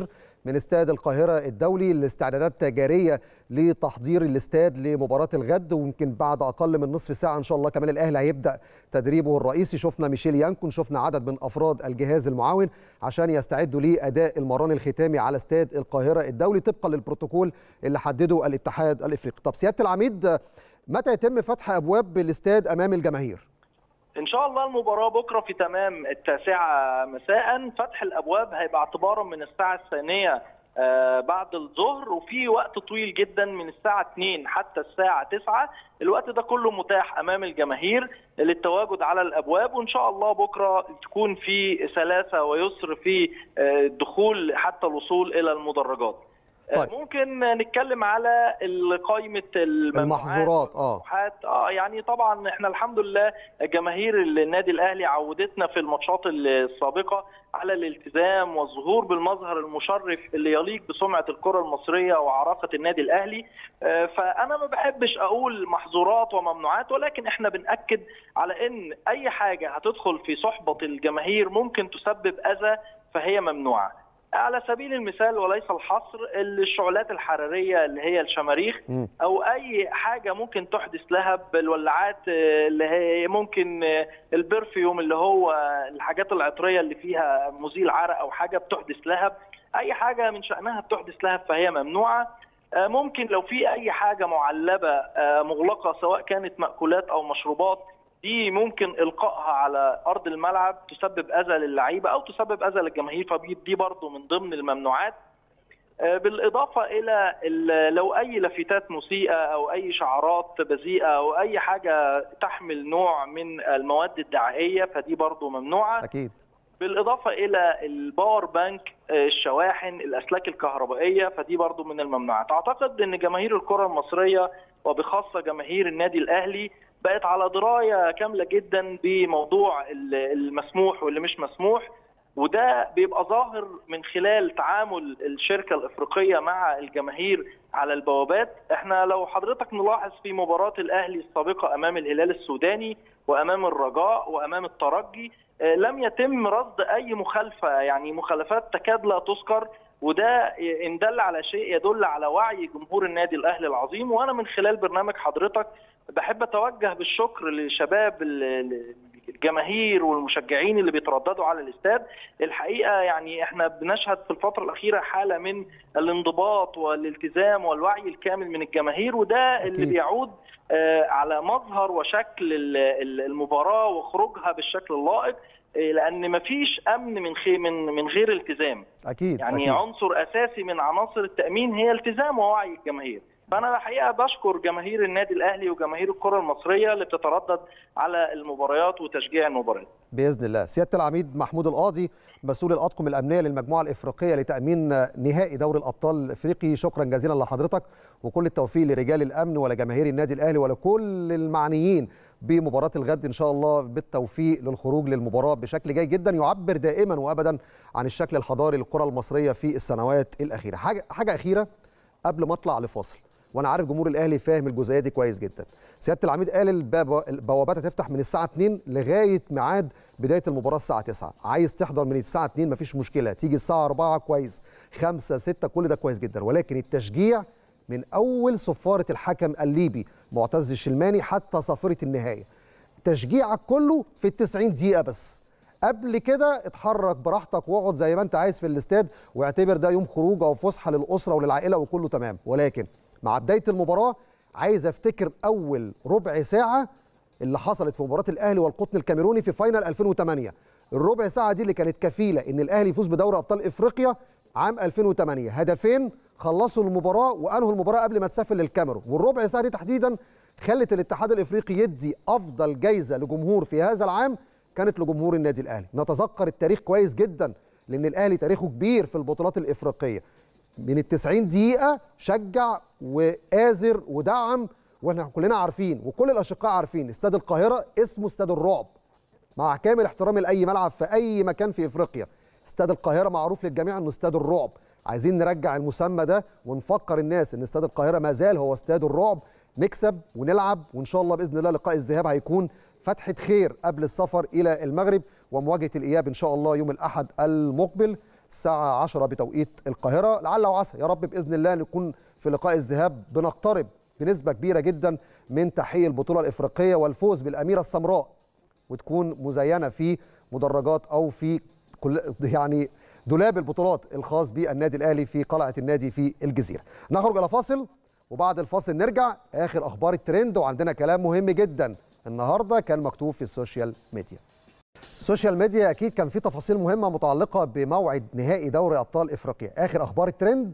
من استاد القاهره الدولي الاستعدادات جاريه لتحضير الاستاد لمباراه الغد ويمكن بعد اقل من نصف ساعه ان شاء الله كمان الاهلي هيبدا تدريبه الرئيسي شفنا ميشيل يانكون شفنا عدد من افراد الجهاز المعاون عشان يستعدوا لاداء المران الختامي على استاد القاهره الدولي طبقا للبروتوكول اللي حدده الاتحاد الافريقي طب سياده العميد متى يتم فتح ابواب الاستاد امام الجماهير ان شاء الله المباراه بكره في تمام التاسعه مساء فتح الابواب هيبقى اعتبارا من الساعه الثانيه بعد الظهر وفي وقت طويل جدا من الساعة 2 حتى الساعة 9 الوقت ده كله متاح أمام الجماهير للتواجد على الأبواب وإن شاء الله بكرة تكون في سلاسة ويسر في الدخول حتى الوصول إلى المدرجات طيب. ممكن نتكلم على قائمه المحظورات اه اه يعني طبعا احنا الحمد لله جماهير النادي الاهلي عودتنا في الماتشات السابقه على الالتزام والظهور بالمظهر المشرف اللي يليق بسمعه الكره المصريه وعراقه النادي الاهلي فانا ما بحبش اقول محظورات وممنوعات ولكن احنا بناكد على ان اي حاجه هتدخل في صحبه الجماهير ممكن تسبب اذى فهي ممنوعه على سبيل المثال وليس الحصر الشعلات الحراريه اللي هي الشماريخ او اي حاجه ممكن تحدث لهب الولاعات اللي هي ممكن البرفيوم اللي هو الحاجات العطريه اللي فيها مزيل عرق او حاجه بتحدث لهب اي حاجه من شانها بتحدث لهب فهي ممنوعه ممكن لو في اي حاجه معلبه مغلقه سواء كانت ماكولات او مشروبات دي ممكن القائها على ارض الملعب تسبب اذى للعيبه او تسبب اذى للجماهير فدي برضه من ضمن الممنوعات بالاضافه الى لو اي لافتات مسيئه او اي شعارات بذيئه او اي حاجه تحمل نوع من المواد الدعائيه فدي برضه ممنوعه اكيد بالاضافه الى الباور بانك الشواحن الاسلاك الكهربائيه فدي برضو من الممنوعات اعتقد ان جماهير الكره المصريه وبخاصه جماهير النادي الاهلي بقت على درايه كامله جدا بموضوع المسموح واللي مش مسموح وده بيبقى ظاهر من خلال تعامل الشركه الافريقيه مع الجماهير على البوابات احنا لو حضرتك نلاحظ في مباراه الاهلي السابقه امام الهلال السوداني وامام الرجاء وامام الترجي لم يتم رصد اي مخالفه يعني مخالفات تكاد لا تذكر وده ان دل على شيء يدل على وعي جمهور النادي الاهلي العظيم وانا من خلال برنامج حضرتك بحب اتوجه بالشكر لشباب الجماهير والمشجعين اللي بيترددوا على الاستاد الحقيقه يعني احنا بنشهد في الفتره الاخيره حاله من الانضباط والالتزام والوعي الكامل من الجماهير وده أكيد. اللي بيعود على مظهر وشكل المباراه وخروجها بالشكل اللائق لان مفيش امن من خي من من غير التزام اكيد يعني أكيد. عنصر اساسي من عناصر التامين هي التزام ووعي الجماهير فانا الحقيقه بشكر جماهير النادي الاهلي وجماهير الكره المصريه اللي بتتردد على المباريات وتشجيع المباريات باذن الله سياده العميد محمود القاضي مسؤول الاطقم الامنيه للمجموعه الافريقيه لتامين نهائي دوري الابطال الافريقي شكرا جزيلا لحضرتك وكل التوفيق لرجال الامن ولجماهير النادي الاهلي ولكل المعنيين بمباراه الغد ان شاء الله بالتوفيق للخروج للمباراه بشكل جيد جدا يعبر دائما وابدا عن الشكل الحضاري للكره المصريه في السنوات الاخيره حاجه حاجه اخيره قبل ما اطلع لفاصل وانا عارف جمهور الاهلي فاهم الجزئيه دي كويس جدا سياده العميد قال البوابات هتفتح من الساعه 2 لغايه ميعاد بدايه المباراه الساعه 9 عايز تحضر من الساعه 2 مفيش مشكله تيجي الساعه 4 كويس 5 6 كل ده كويس جدا ولكن التشجيع من اول صفاره الحكم الليبي معتز الشلماني حتى صافره النهايه تشجيعك كله في ال 90 دقيقه بس قبل كده اتحرك براحتك واقعد زي ما انت عايز في الاستاد واعتبر ده يوم خروج او فسحه للاسره وللعائله وكله تمام ولكن مع بدايه المباراه عايز افتكر اول ربع ساعه اللي حصلت في مباراه الاهلي والقطن الكاميروني في فاينل 2008 الربع ساعه دي اللي كانت كفيله ان الاهلي يفوز بدوري ابطال افريقيا عام 2008 هدفين خلصوا المباراه وانهوا المباراه قبل ما تسافر للكاميرون والربع ساعه دي تحديدا خلت الاتحاد الافريقي يدي افضل جايزه لجمهور في هذا العام كانت لجمهور النادي الاهلي نتذكر التاريخ كويس جدا لان الاهلي تاريخه كبير في البطولات الافريقيه من ال 90 دقيقة شجع وآزر ودعم واحنا كلنا عارفين وكل الأشقاء عارفين استاد القاهرة اسمه استاد الرعب مع كامل احترامي لأي ملعب في أي مكان في إفريقيا استاد القاهرة معروف للجميع إنه استاد الرعب عايزين نرجع المسمى ده ونفكر الناس إن استاد القاهرة ما زال هو استاد الرعب نكسب ونلعب وإن شاء الله بإذن الله لقاء الذهاب هيكون فتحة خير قبل السفر إلى المغرب ومواجهة الإياب إن شاء الله يوم الأحد المقبل الساعه 10 بتوقيت القاهره لعل وعسى يا رب باذن الله نكون في لقاء الذهاب بنقترب بنسبه كبيره جدا من تحقيق البطوله الافريقيه والفوز بالاميره السمراء وتكون مزينه في مدرجات او في كل يعني دولاب البطولات الخاص بالنادي الاهلي في قلعه النادي في الجزيره. نخرج الى فاصل وبعد الفاصل نرجع اخر اخبار الترند وعندنا كلام مهم جدا النهارده كان مكتوب في السوشيال ميديا. السوشيال ميديا اكيد كان في تفاصيل مهمه متعلقه بموعد نهائي دوري ابطال افريقيا، اخر اخبار الترند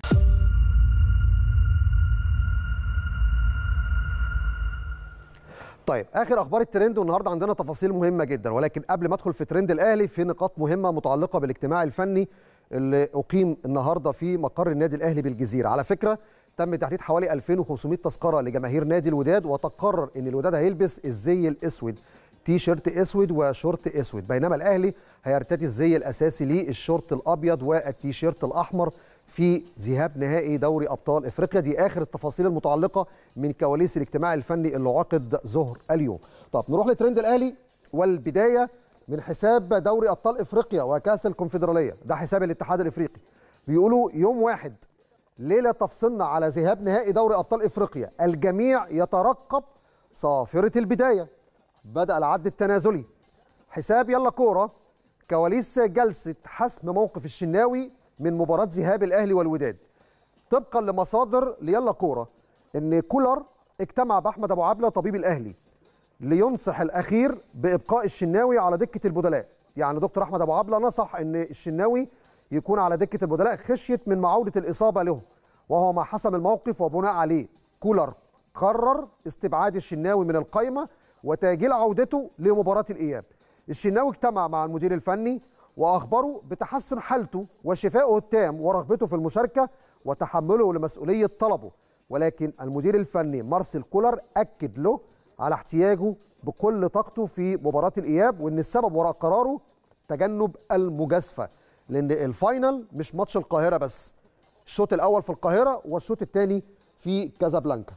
طيب اخر اخبار الترند والنهارده عندنا تفاصيل مهمه جدا ولكن قبل ما ادخل في ترند الاهلي في نقاط مهمه متعلقه بالاجتماع الفني اللي اقيم النهارده في مقر النادي الاهلي بالجزيره على فكره تم تحديد حوالي 2500 تذكره لجماهير نادي الوداد وتقرر ان الوداد هيلبس الزي الاسود تي شيرت اسود وشورت اسود بينما الاهلي هيرتدي الزي الاساسي ليه الشورت الابيض والتي شيرت الاحمر في ذهاب نهائي دوري ابطال افريقيا دي اخر التفاصيل المتعلقه من كواليس الاجتماع الفني اللي عقد ظهر اليوم طب نروح لترند الاهلي والبدايه من حساب دوري ابطال افريقيا وكاس الكونفدراليه ده حساب الاتحاد الافريقي بيقولوا يوم واحد ليله تفصلنا على ذهاب نهائي دوري ابطال افريقيا الجميع يترقب صافره البدايه بدا العد التنازلي حساب يلا كوره كواليس جلسه حسم موقف الشناوي من مباراه ذهاب الاهلي والوداد طبقا لمصادر ليلا كوره ان كولر اجتمع باحمد ابو عبله طبيب الاهلي لينصح الاخير بابقاء الشناوي على دكه البدلاء يعني دكتور احمد ابو عبله نصح ان الشناوي يكون على دكه البدلاء خشيه من معوده الاصابه له وهو ما حسم الموقف وبناء عليه كولر قرر استبعاد الشناوي من القائمه وتاجيل عودته لمباراه الاياب الشناوي اجتمع مع المدير الفني واخبره بتحسن حالته وشفائه التام ورغبته في المشاركه وتحمله لمسؤوليه طلبه ولكن المدير الفني مارسيل كولر اكد له على احتياجه بكل طاقته في مباراه الاياب وان السبب وراء قراره تجنب المجازفه لان الفاينل مش ماتش القاهره بس الشوط الاول في القاهره والشوط الثاني في كازابلانكا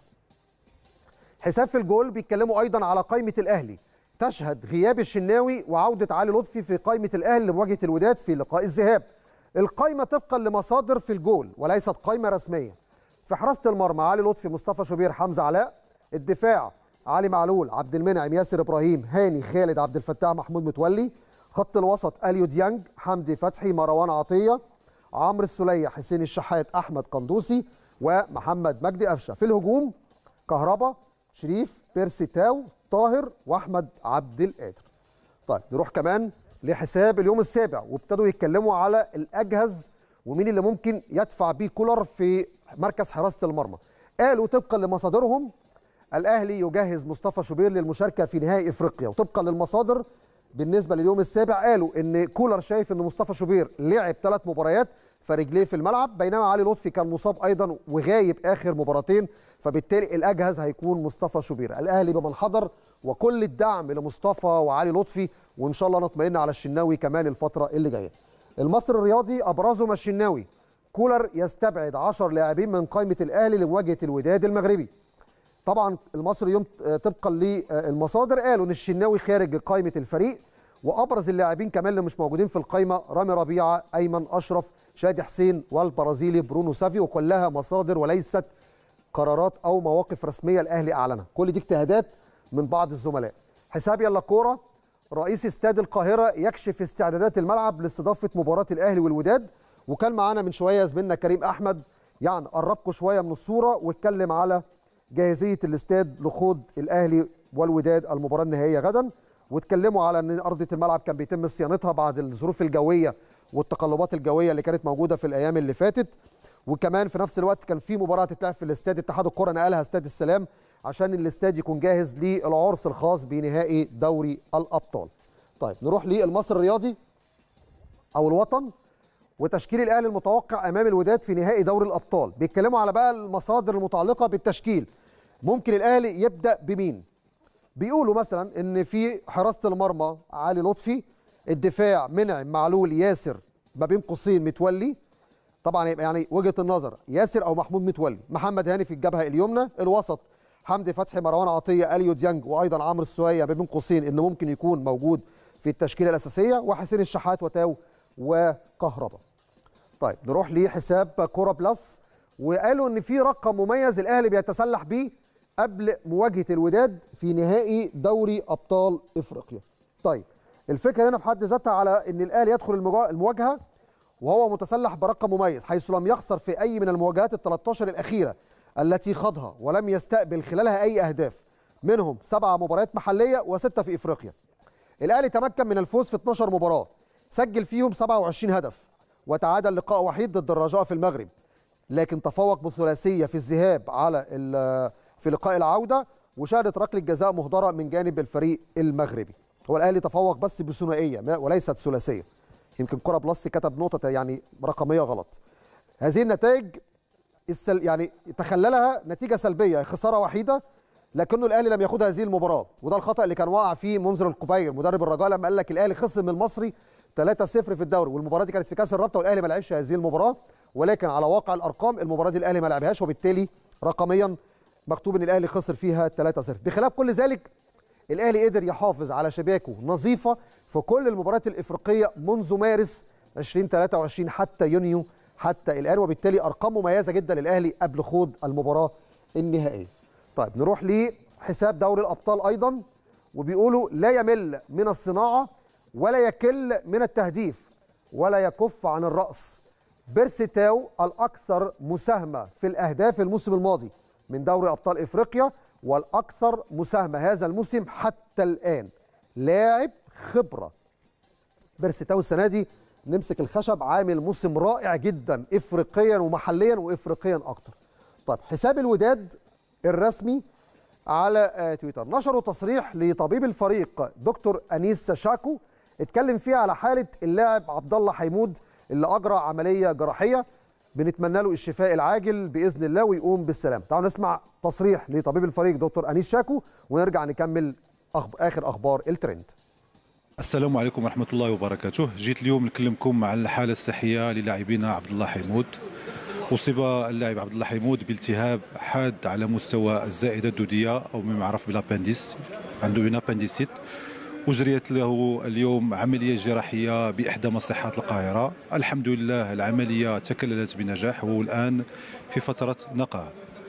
حساب في الجول بيتكلموا ايضا على قائمه الاهلي تشهد غياب الشناوي وعوده علي لطفي في قائمه الاهلي لمواجهه الوداد في لقاء الذهاب القائمه طبقا لمصادر في الجول وليست قائمه رسميه في حراسه المرمى علي لطفي مصطفى شوبير حمزه علاء الدفاع علي معلول عبد المنعم ياسر ابراهيم هاني خالد عبد الفتاح محمود متولي خط الوسط اليو ديانج حمدي فتحي مروان عطيه عمرو السليه حسين الشحات احمد قندوسي ومحمد مجدي قفشه في الهجوم كهربا شريف بيرسي تاو طاهر واحمد عبد القادر طيب نروح كمان لحساب اليوم السابع وابتدوا يتكلموا على الاجهز ومين اللي ممكن يدفع بيه كولر في مركز حراسه المرمى قالوا طبقا لمصادرهم الاهلي يجهز مصطفى شوبير للمشاركه في نهائي افريقيا وطبقا للمصادر بالنسبه لليوم السابع قالوا ان كولر شايف ان مصطفى شوبير لعب ثلاث مباريات فرجليه في الملعب بينما علي لطفي كان مصاب ايضا وغايب اخر مباراتين فبالتالي الاجهز هيكون مصطفى شوبير الاهلي بمن حضر وكل الدعم لمصطفى وعلي لطفي وان شاء الله نطمئن على الشناوي كمان الفتره اللي جايه المصري الرياضي ابرزهم الشناوي كولر يستبعد 10 لاعبين من قائمه الاهلي لمواجهه الوداد المغربي طبعا المصري يوم طبقا للمصادر قالوا ان الشناوي خارج قائمه الفريق وابرز اللاعبين كمان اللي مش موجودين في القائمه رامي ربيعه ايمن اشرف شادي حسين والبرازيلي برونو سافي وكلها مصادر وليست قرارات او مواقف رسميه الاهلي اعلنها كل دي اجتهادات من بعض الزملاء حساب يلا كوره رئيس استاد القاهره يكشف استعدادات الملعب لاستضافه مباراه الاهلي والوداد وكان معانا من شويه زميلنا كريم احمد يعني قربكم شويه من الصوره واتكلم على جاهزيه الاستاد لخوض الاهلي والوداد المباراه النهائيه غدا واتكلموا على ان ارضيه الملعب كان بيتم صيانتها بعد الظروف الجويه والتقلبات الجويه اللي كانت موجوده في الايام اللي فاتت وكمان في نفس الوقت كان في مباراه تتلعب في الاستاد اتحاد الكره نقلها استاد السلام عشان الاستاد يكون جاهز للعرس الخاص بنهائي دوري الابطال. طيب نروح للمصري الرياضي او الوطن وتشكيل الاهلي المتوقع امام الوداد في نهائي دوري الابطال بيتكلموا على بقى المصادر المتعلقه بالتشكيل ممكن الاهلي يبدا بمين بيقولوا مثلا ان في حراسه المرمى علي لطفي الدفاع منعم معلول ياسر ما بين قوسين متولي طبعا يبقى يعني وجهه النظر ياسر او محمود متولي محمد هاني في الجبهه اليمنى الوسط حمدي فتحي مروان عطيه اليو ديانج وايضا عمرو السويه ما بين قوسين انه ممكن يكون موجود في التشكيله الاساسيه وحسين الشحات وتاو وكهربا طيب نروح لحساب كوره بلس وقالوا ان في رقم مميز الاهلي بيتسلح بيه قبل مواجهه الوداد في نهائي دوري ابطال افريقيا. طيب الفكره هنا في حد ذاتها على ان الاهلي يدخل المجا- المواجهه وهو متسلح برقم مميز حيث لم يخسر في اي من المواجهات ال 13 الاخيره التي خاضها ولم يستقبل خلالها اي اهداف منهم سبعه مباريات محليه وسته في افريقيا. الاهلي تمكن من الفوز في 12 مباراه سجل فيهم 27 هدف وتعادل لقاء وحيد ضد الرجاء في المغرب لكن تفوق بثلاثيه في الذهاب على ال- في لقاء العوده وشهدت ركله جزاء مهدره من جانب الفريق المغربي هو الاهلي تفوق بس بثنائيه ما- وليست ثلاثيه يمكن كره بلس كتب نقطه يعني رقميه غلط هذه النتائج السل... يعني تخللها نتيجه سلبيه خساره وحيده لكنه الاهلي لم ياخد هذه المباراه وده الخطا اللي كان واقع فيه منذر القبير مدرب الرجاء لما قال لك الاهلي خسر من المصري 3-0 في الدوري والمباراه دي كانت في كاس الرابطه والاهلي ما لعبش هذه المباراه ولكن على واقع الارقام المباراه دي الاهلي ما لعبهاش وبالتالي رقميا مكتوب ان الاهلي خسر فيها 3-0 بخلاف كل ذلك الاهلي قدر يحافظ على شباكه نظيفه في كل المباريات الافريقيه منذ مارس 2023 حتى يونيو حتى الان وبالتالي ارقام مميزه جدا للاهلي قبل خوض المباراه النهائيه. طيب نروح لحساب دوري الابطال ايضا وبيقولوا لا يمل من الصناعه ولا يكل من التهديف ولا يكف عن الراس. بيرسي تاو الاكثر مساهمه في الاهداف الموسم الماضي من دوري ابطال افريقيا والاكثر مساهمه هذا الموسم حتى الان. لاعب خبره بيرسي تاو السنه دي نمسك الخشب عامل موسم رائع جدا افريقيا ومحليا وافريقيا اكتر. طيب حساب الوداد الرسمي على آه، تويتر نشروا تصريح لطبيب الفريق دكتور انيس شاكو اتكلم فيه على حاله اللاعب عبد الله حيمود اللي اجرى عمليه جراحيه بنتمنى له الشفاء العاجل باذن الله ويقوم بالسلام تعالوا نسمع تصريح لطبيب الفريق دكتور انيس شاكو ونرجع نكمل أخب... اخر اخبار الترند السلام عليكم ورحمة الله وبركاته جيت اليوم نكلمكم عن الحالة الصحية للاعبنا عبد الله حيمود أصيب اللاعب عبد الله حيمود بالتهاب حاد على مستوى الزائدة الدودية أو ما يعرف بالابنديس عنده هنا ابنديسيت أجريت له اليوم عملية جراحية بإحدى مصحات القاهرة الحمد لله العملية تكللت بنجاح وهو الآن في فترة نقاهة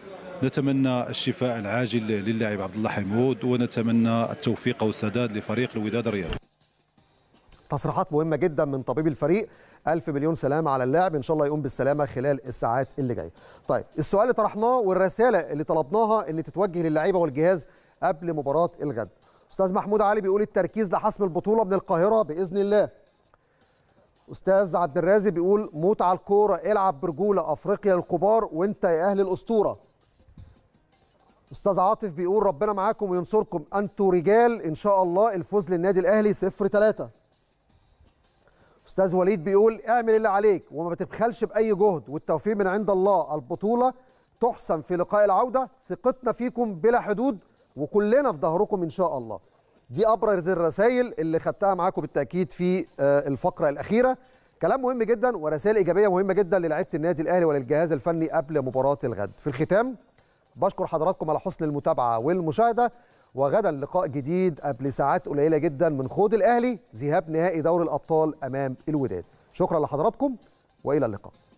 نتمنى الشفاء العاجل للاعب عبد الله حيمود ونتمنى التوفيق والسداد لفريق الوداد الرياضي تصريحات مهمه جدا من طبيب الفريق ألف مليون سلامة على اللاعب إن شاء الله يقوم بالسلامة خلال الساعات اللي جاية طيب السؤال اللي طرحناه والرسالة اللي طلبناها إن تتوجه للعيبة والجهاز قبل مباراة الغد أستاذ محمود علي بيقول التركيز لحسم البطولة من القاهرة بإذن الله أستاذ عبد الرازق بيقول موت على الكورة العب برجولة أفريقيا للكبار وأنت يا أهل الأسطورة أستاذ عاطف بيقول ربنا معاكم وينصركم أنتوا رجال إن شاء الله الفوز للنادي الأهلي 0 3 استاذ وليد بيقول اعمل اللي عليك وما تبخلش باي جهد والتوفيق من عند الله البطوله تحسم في لقاء العوده ثقتنا فيكم بلا حدود وكلنا في ظهركم ان شاء الله دي ابرز الرسائل اللي خدتها معاكم بالتاكيد في آه، الفقره الاخيره كلام مهم جدا ورسائل ايجابيه مهمه جدا للاعيبه النادي الاهلي وللجهاز الفني قبل مباراه الغد في الختام بشكر حضراتكم على حسن المتابعه والمشاهده وغدا لقاء جديد قبل ساعات قليله جدا من خوض الاهلي ذهاب نهائي دوري الابطال امام الوداد شكرا لحضراتكم والى اللقاء